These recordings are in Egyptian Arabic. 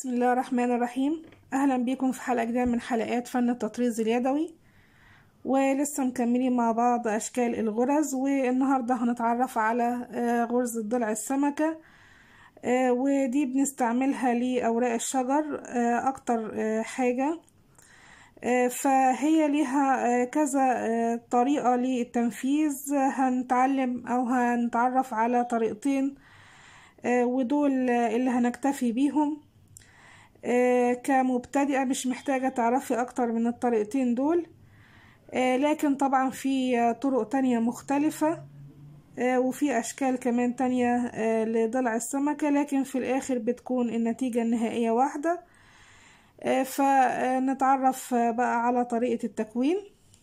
بسم الله الرحمن الرحيم اهلا بيكم في حلقه جديده من حلقات فن التطريز اليدوي ولسه مكملين مع بعض اشكال الغرز والنهارده هنتعرف على آه، غرزه ضلع السمكه آه، ودي بنستعملها لاوراق الشجر آه، اكتر آه، حاجه آه، فهي ليها آه، كذا آه، طريقه للتنفيذ هنتعلم او هنتعرف على طريقتين آه، ودول آه، اللي هنكتفي بيهم آه، كمبتدئة مش محتاجة تعرفي أكتر من الطريقتين دول آه، لكن طبعا في آه، طرق تانية مختلفة آه، وفي أشكال كمان تانية آه، لضلع السمكة لكن في الآخر بتكون النتيجة النهائية واحدة آه، فنتعرف آه، بقى على طريقة التكوين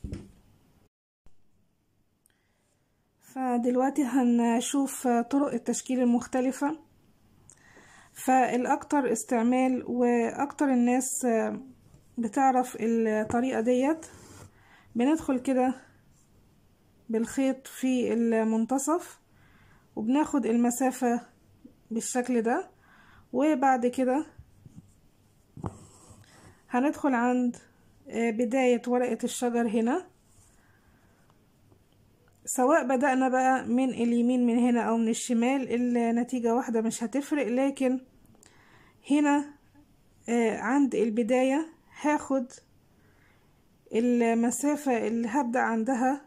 فدلوقتي هنشوف آه، طرق التشكيل المختلفة فالأكتر استعمال وأكتر الناس آه، بتعرف الطريقة ديت بندخل كده بالخيط في المنتصف وبناخد المسافة بالشكل ده وبعد كده هندخل عند آه، بداية ورقة الشجر هنا سواء بدأنا بقى من اليمين من هنا أو من الشمال النتيجة واحدة مش هتفرق لكن هنا آه، عند البداية هاخد المسافة اللي هبدأ عندها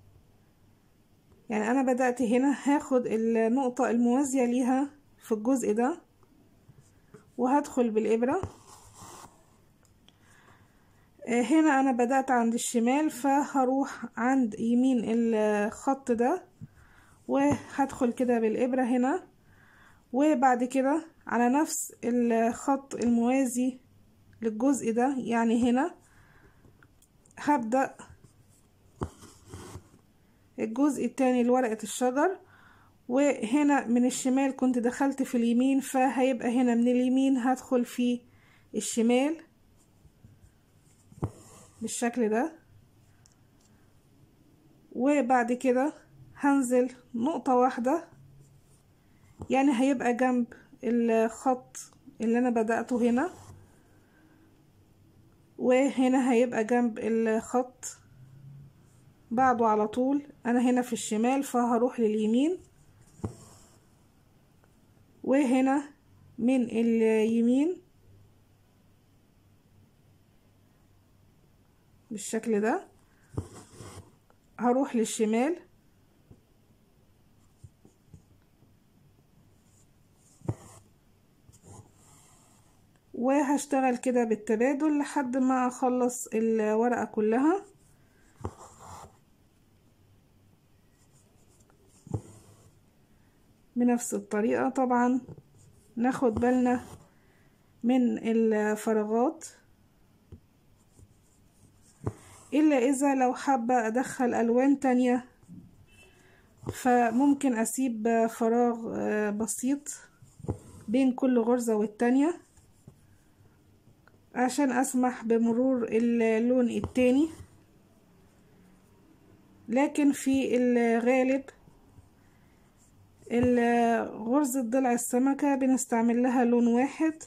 يعني أنا بدأت هنا هاخد النقطة الموازية ليها في الجزء ده وهدخل بالإبرة آه، هنا أنا بدأت عند الشمال فهروح عند يمين الخط ده وهدخل كده بالإبرة هنا وبعد كده على نفس الخط الموازي للجزء ده يعني هنا هبدأ الجزء التاني لورقة الشجر وهنا من الشمال كنت دخلت في اليمين فهيبقى هنا من اليمين هدخل في الشمال بالشكل ده وبعد كده هنزل نقطة واحدة يعني هيبقى جنب الخط اللي انا بدأته هنا وهنا هيبقى جنب الخط بعده على طول انا هنا في الشمال فهروح لليمين وهنا من اليمين بالشكل ده هروح للشمال وهشتغل كده بالتبادل لحد ما اخلص الورقة كلها بنفس الطريقة طبعا ناخد بالنا من الفراغات إلا إذا لو حابة أدخل ألوان تانية فممكن أسيب فراغ آه، بسيط بين كل غرزة والتانية عشان أسمح بمرور اللون التاني لكن في الغالب ال- غرزة ضلع السمكة بنستعمل لها لون واحد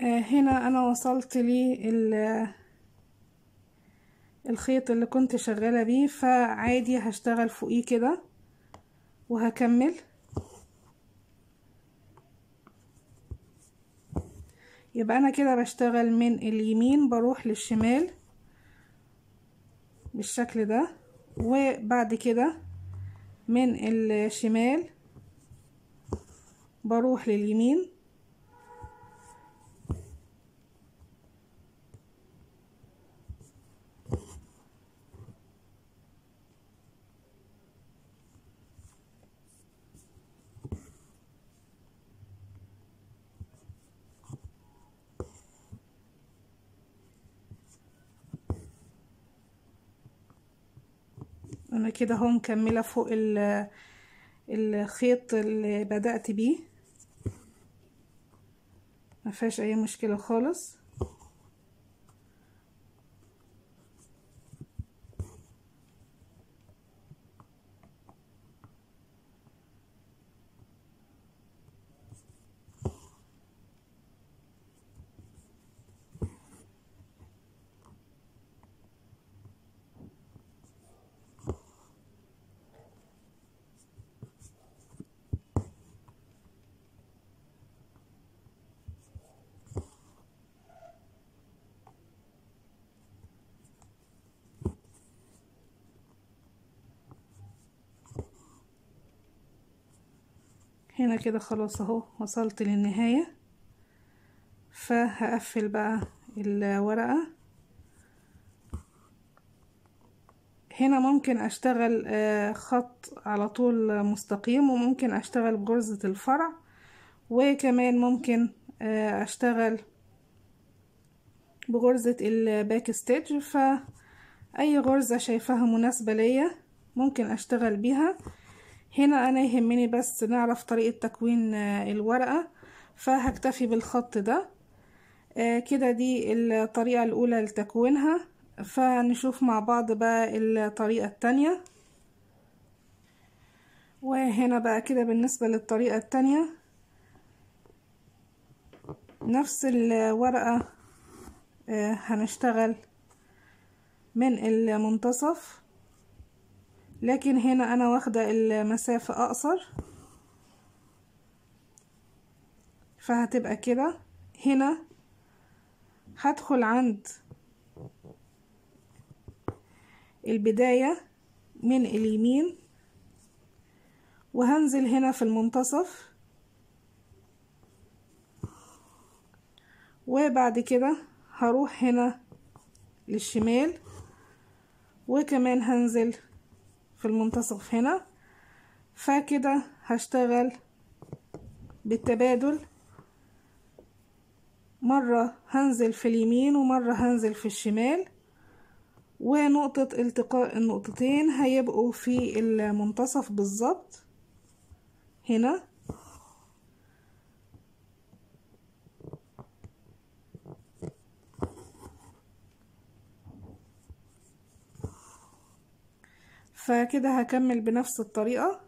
آه، هنا انا وصلت لي الخيط اللي كنت شغالة بيه فعادي هشتغل فوقيه كده وهكمل يبقى انا كده بشتغل من اليمين بروح للشمال بالشكل ده وبعد كده من الشمال بروح لليمين انا كده اهو مكمله فوق الخيط اللي بدأت بيه ما فيهاش اي مشكله خالص هنا كده خلاص اهو وصلت للنهاية فهقفل بقى الورقة هنا ممكن اشتغل آه، خط على طول مستقيم وممكن اشتغل بغرزة الفرع وكمان ممكن آه، اشتغل بغرزة الباك ستيج فأي غرزة شايفاها مناسبة ليا ممكن اشتغل بيها هنا انا يهمني بس نعرف طريقة تكوين آه، الورقة فهكتفي بالخط ده آه، كده دي الطريقة الاولى لتكوينها فنشوف مع بعض بقى الطريقة التانية وهنا بقى كده بالنسبة للطريقة التانية نفس الورقة آه، هنشتغل من المنتصف لكن هنا انا واخدة المسافة اقصر فهتبقى كده هنا هدخل عند البداية من اليمين وهنزل هنا في المنتصف وبعد كده هروح هنا للشمال وكمان هنزل في المنتصف هنا فكده هشتغل بالتبادل مرة هنزل في اليمين ومرة هنزل في الشمال ونقطة التقاء النقطتين هيبقوا في المنتصف بالظبط هنا فكده هكمل بنفس الطريقة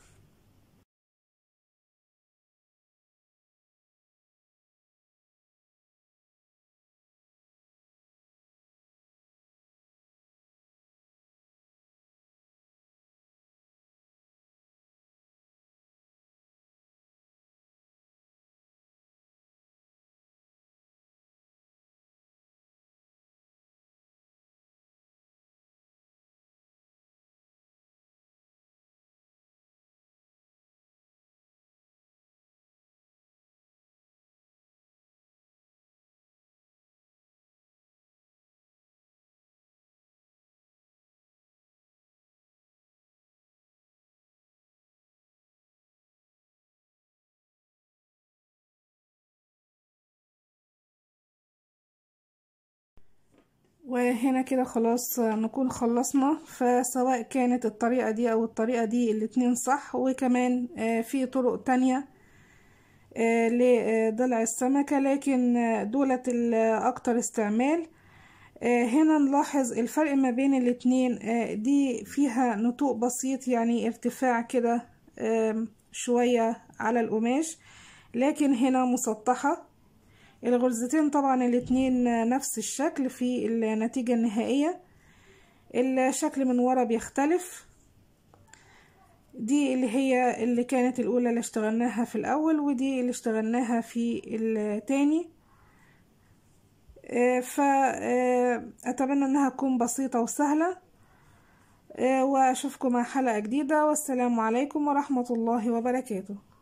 وهنا كده خلاص نكون خلصنا فسواء كانت الطريقة دي او الطريقة دي الاتنين صح وكمان آه، في طرق تانية آه، لضلع السمكة لكن دولت الاكتر استعمال آه، هنا نلاحظ الفرق ما بين الاتنين دي فيها نتوء بسيط يعني ارتفاع كده شوية على القماش لكن هنا مسطحة الغرزتين طبعا الاتنين نفس الشكل في النتيجة النهائية الشكل من ورا بيختلف دي اللي هي اللي كانت الأولى اللي اشتغلناها في الأول ودي اللي اشتغلناها في التاني فأتمنى أنها تكون بسيطة وسهلة وأشوفكم مع حلقة جديدة والسلام عليكم ورحمة الله وبركاته